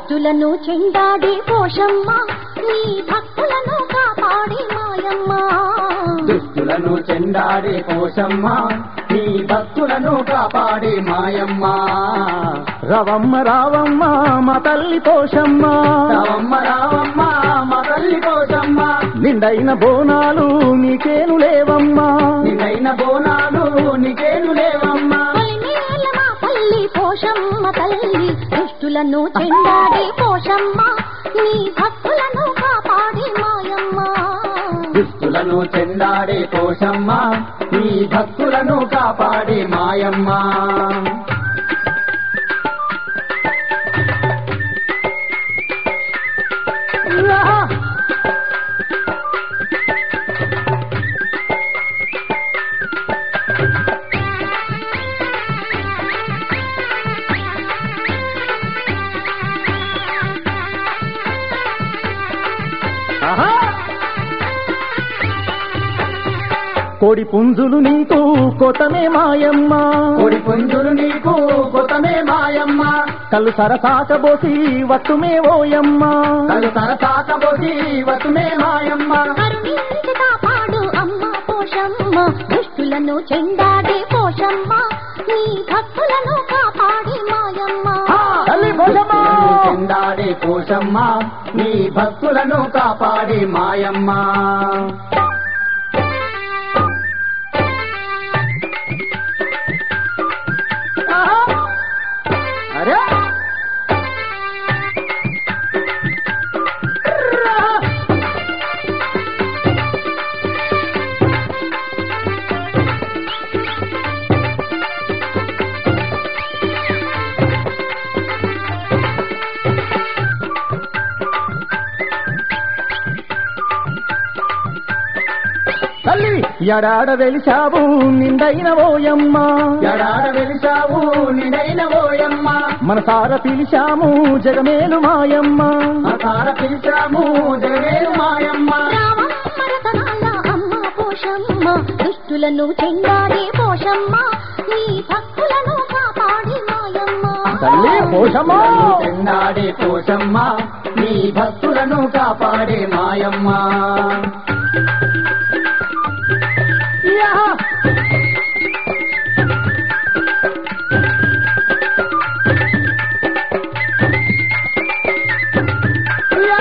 దుష్టులను చెండాడి పోషమ్మ నీ భక్తులను కాపాడి మాయమ్మ దుష్టులను చెండాడే పోషమ్మ నీ భక్తులను కాపాడే మాయమ్మ రవమ్మ రావమ్మ మా తల్లి పోషమ్మ రావమ్మ రావమ్మ మా తల్లి పోషమ్మ నిండైన బోనాలు నీకేను లేవమ్మా నిన్నైన బోనాలు నీకేను లేవమ్మా తొలిమేల మా తల్లి పోషమ్మ తల్లి దుష్టులను చెండాడి పోషమ్మ నీ భక్తులను కాపాడి మాయమ్మ దుష్టులను చెండాడే పోషమ్మ నీ భక్తులను కాపాడే మాయమ్మ ఆహా! కోడి పుంజులు నీకు కొతమే మాయమ్మ కొడి పుంజులు నీకు కొతమే మాయమ్మ కళ్ళు సరసాకబోసి వట్టుమే ఓయమ్మ కలు సరసాకబోసి వతుమే మాయమ్మ కరుణించి కాపాడు అమ్మ పోషమ్మ దుష్టులను చెండాడి పోషమ్మ నీ భక్తులను కాపాడి మాయమ్మ తల్లి పోషమ్మ చెందాడే పోషమ్మ నీ భక్తులను కాపాడే మాయమ్మ ఆహా! అరే తల్లి ఎడాడ వెలిశావు నిండైన ఓయమ్మ ఎడాడ వెలిసావు నిడైన ఓయమ్మ మనసార పిలిచాము జగమేలు మాయమ్మ అసార పిలిచాము జగవేలు మాయమ్మ రామమ్మ రతనాల అమ్మ పోషమ్మ దుష్టులను చెండాడి పోషమ్మ నీ భక్తులను కాపాడి మాయమ్మ తల్లి పోషమ్మ చెందాడే పోషమ్మ నీ భక్తులను కాపాడే మాయమ్మ యా! యా!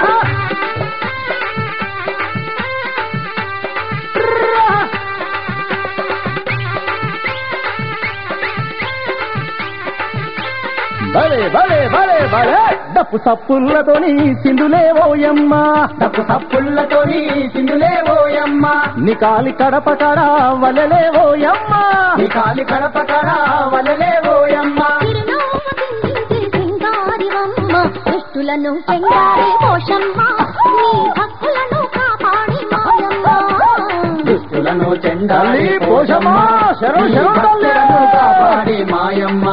భలే భలే భలే భలే డప్పు సప్పులతోని సింధులే ఓయమ్మ డప్పు సప్పుళ్ళతోని సింధులే ఓయమ్మ నీ కాలి కడప కడ వలలే ఓయమ్మ నీ కాలి కడప కడ వలలే ఓయమ్మ చిరునవ్వు చిందించే సింగారివమ్మ దుష్టులను చెండాడి పోషమ్మ నీ భక్తులను కాపాడి మాయమ్మ దుష్టులను చెండాలి తల్లి పోషమ్మ, శరణు, శరణు తల్లి. భక్తులను కాపాడే మాయమ్మ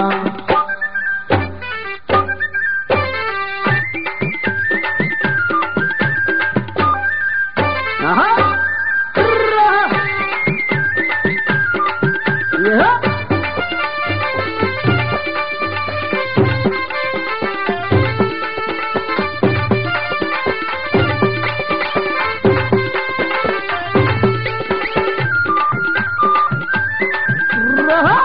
ఆహా! యా! ఆహా!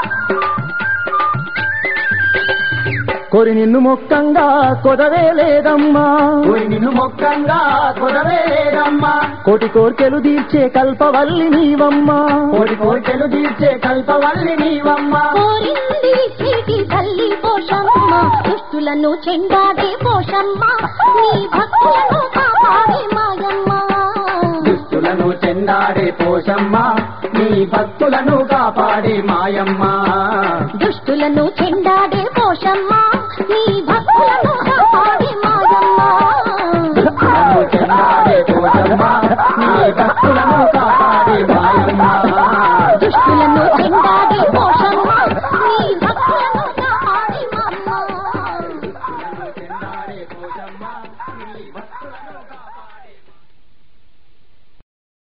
కొరి నిన్ను మొక్కంగా కొదవే లేదమ్మా ఓయ్ నిన్ను మొక్కంగా కుదవేరమ్మా కోటి కోర్కెలు తీర్చే కల్పవల్లి నీవమ్మా కోటి కోటెలు తీర్చే కల్పవల్లి నీవమ్మ కోరింది చీటి తల్లి పోషమ్మ దుష్టులను చెండాడి పోషమ్మ నీ భక్తులను కాపాడి మాయమ్మ దుష్టులను చెందాడే పోషమ్మ నీ భక్తులను కాపాడే మాయమ్మ దుష్టులను చెండాడే పోషమ్మ నీ భక్తులను కాపాడి మాయమ్మ దుష్టులను చెందాడే పోషమ్మ నీ భక్తులను కాపాడే మాయమ్మ దుష్టులను చెండాడే